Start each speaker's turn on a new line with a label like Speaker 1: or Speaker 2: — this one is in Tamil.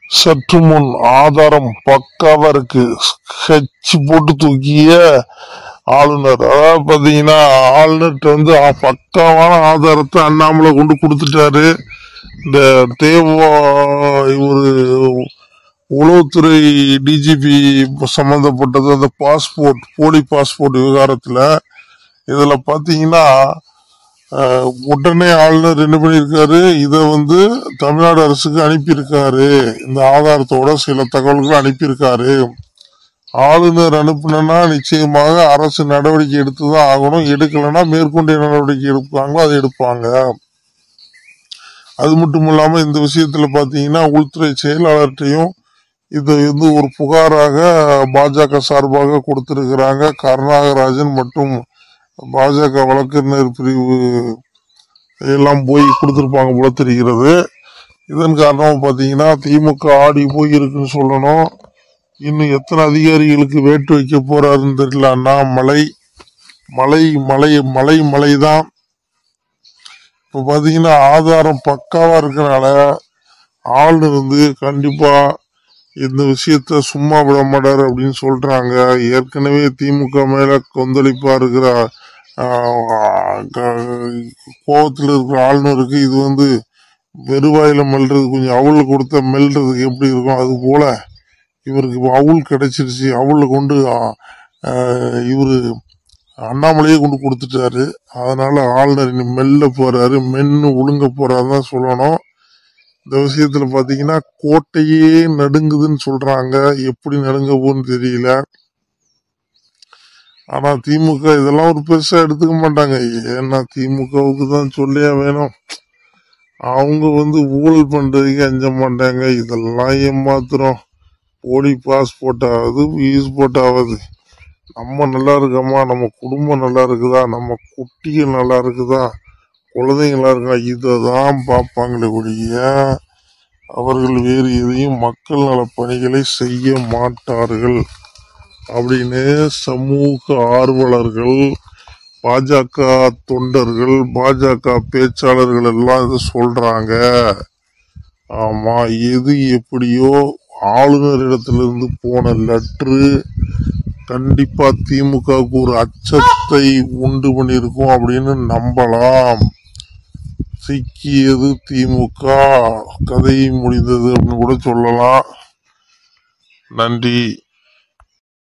Speaker 1: சற்று முன் ஆதாரம் பக்காவா இருக்கு ஸ்கெட்ச் போட்டு தூக்கிய ஆளுநர் அதாவது பாத்தீங்கன்னா ஆளுநர்கிட்ட வந்து ஆ- பக்காவான ஆதாரத்தை அண்ணாமலை கொண்டு கொடுத்துட்டாரு இந்த தேவா ஒரு உளவுத்துறை டிஜிபி சம்பந்தப்பட்டது அந்த பாஸ்போர்ட் போலி பாஸ்போர்ட் விவகாரத்துல இதுல பாத்தீங்கன்னா அஹ், உடனே ஆளுநர் என்ன பண்ணியிருக்காரு இதை வந்து தமிழ்நாடு அரசுக்கு அனுப்பியிருக்காரு இந்த ஆதாரத்தோட சில தகவல்கள் அனுப்பியிருக்காரு ஆளுநர் அனுப்புனா நிச்சயமாக அரசு நடவடிக்கை எடுத்துதான் ஆகணும் எடுக்கலைன்னா மேற்கொண்டு என்ன நடவடிக்கை எடுப்பாங்களோ அதை எடுப்பாங்க அது மட்டும் இல்லாம இந்த விஷயத்துல பாத்தீங்கன்னா உள்துறை செயலாளர்கிட்டையும் இது வந்து ஒரு புகாராக பாஜக சார்பாக கொடுத்திருக்கிறாங்க கருணாகராஜன் மற்றும் பாஜக வழக்கறிஞர் பிரிவு எல்லாம் போய் கொடுத்திருப்பாங்க போல தெரிகிறது இதன் காரணமா பாத்தீங்கன்னா திமுக ஆடி போய் இருக்குன்னு சொல்லணும் இன்னும் எத்தனை அதிகாரிகளுக்கு வேட்டு வைக்க போறாருன்னு தெரியல அண்ணாமலை மலை மலை மலை மலை தான் இப்ப பாத்தீங்கன்னா ஆதாரம் பக்காவா இருக்கனால ஆளுநர் வந்து கண்டிப்பா இந்த விஷயத்த சும்மா விட மாட்டாரு அப்படின்னு சொல்றாங்க ஏற்கனவே திமுக மேல கொந்தளிப்பா இருக்கிற ஆஹ், க- கோவத்துல இருக்கிற ஆளுநருக்கு இது வந்து வெறுவாயில மெல்றது கொஞ்சம் அவுள் கொடுத்த மெல்றதுக்கு எப்படி இருக்கும் அது போல இவருக்கு இப்ப அவுள் கிடைச்சிருச்சு அவுள கொண்டு ஆஹ், ஆஹ், இவரு அண்ணாமலையே கொண்டு கொடுத்துட்டாரு அதனால ஆளுநர் இனி மெல்ல போறாரு மென்னு ஒழுங்க போறாருதான் சொல்லணும் இந்த விஷயத்துல பாத்தீங்கன்னா கோட்டையே நடுங்குதுன்னு சொல்றாங்க எப்படி நடுங்க போகுன்னு தெரியல ஆனா திமுக இதெல்லாம் ஒரு பெருசா எடுத்துக்க மாட்டாங்க ஏன்னா திமுகவுக்கு தான் சொல்லியா வேணும் அவங்க வந்து ஊழல் பண்றதுக்கு அஞ்ச மாட்டாங்க இதெல்லாம் ஏமாத்துறோம் போலி பாஸ்போர்ட் ஆகுது பாஸ்போர்ட் ஆகுது நம்ம நல்லா இருக்கோமா நம்ம குடும்பம் நல்லா இருக்குதா நம்ம குட்டிகள் நல்லா இருக்குதா குழந்தைங்க நல்லா இருக்கா இதை தான் பார்ப்பாங்களே ஒழிய அவர்கள் வேறு எதையும் மக்கள் நல பணிகளை செய்ய மாட்டார்கள் அப்படின்னு சமூக ஆர்வலர்கள் பாஜக தொண்டர்கள் பாஜக பேச்சாளர்கள் எல்லாம் இதை சொல்றாங்க ஆமா எது எப்படியோ ஆளுநரிடத்திலிருந்து போன லெட்ரு கண்டிப்பா திமுகவுக்கு ஒரு அச்சத்தை உண்டு பண்ணியிருக்கும் அப்படின்னு நம்பலாம் சிக்கியது திமுக கதை முடிந்தது அப்படின்னு கூட சொல்லலாம் நன்றி